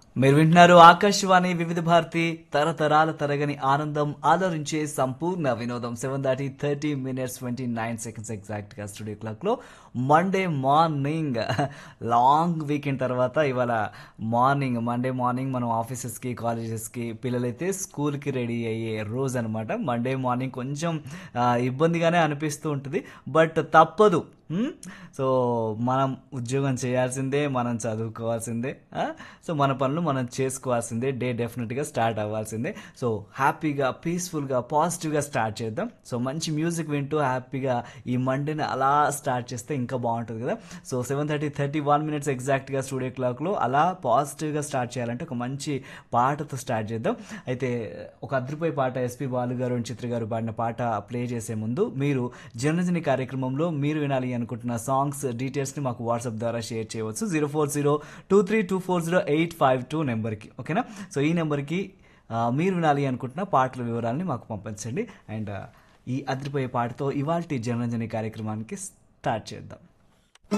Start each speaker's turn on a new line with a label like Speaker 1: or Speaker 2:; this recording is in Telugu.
Speaker 1: మీరు వింటున్నారు ఆకాశవాణి వివిధ భారతి తరతరాల తరగని ఆనందం ఆదరించే సంపూర్ణ వినోదం సెవెన్ దాటి thirty minutes twenty nine seconds exact గా స్టూడియో క్లాక్ లో మండే మార్నింగ్ లాంగ్ వీకెండ్ తర్వాత ఇవాళ మార్నింగ్ మండే మార్నింగ్ మనం ఆఫీసెస్ కి కాలేజెస్ కి పిల్లలైతే స్కూల్ కి రెడీ అయ్యే రోజు అనమాట మండే మార్నింగ్ కొంచెం ఆ, ఇబ్బందిగానే అనిపిస్తూ ఉంటుంది బట్ తప్పదు మ్? సో మనం ఉద్యోగం చేయాల్సిందే మనం చదువుకోవాల్సిందే ఆ? సో మన పనులు మనం చేసుకోవాల్సిందే డే డెఫినెట్గా స్టార్ట్ అవ్వాల్సిందే సో హ్యాపీగా పీస్ఫుల్గా పాజిటివ్గా స్టార్ట్ చేద్దాం సో మంచి మ్యూజిక్ వింటూ హ్యాపీగా ఈ మండేని అలా స్టార్ట్ చేస్తే ఇంకా బాగుంటుంది కదా so seven thirty thirty one minutes ఎగ్జాక్ట్గా స్టూడియో క్లాక్లో అలా పాజిటివ్గా స్టార్ట్ చేయాలంటే ఒక మంచి పాటతో స్టార్ట్ చేద్దాం అయితే ఒక అద్రిపోయి పాట ఎస్పి బాలు గారు and చిత్ర గారు పాడిన పాట ప్లే చేసే ముందు మీరు జనజని కార్యక్రమంలో మీరు వినాలి అనుకుంటున్న సాంగ్స్ డీటెయిల్స్ని మాకు వాట్సాప్ ద్వారా షేర్ చేయవచ్చు zero four zero two three two four zero eight five two నెంబర్కి ఓకేనా సో ఈ నెంబర్కి ఆ, మీరు వినాలి అనుకుంటున్న పాటల వివరాలని మాకు పంపించండి అండ్ ఈ అదిరిపోయే పాటతో ఇవాల్టి జనరంజని కార్యక్రమానికి స్టార్ట్ చేద్దాం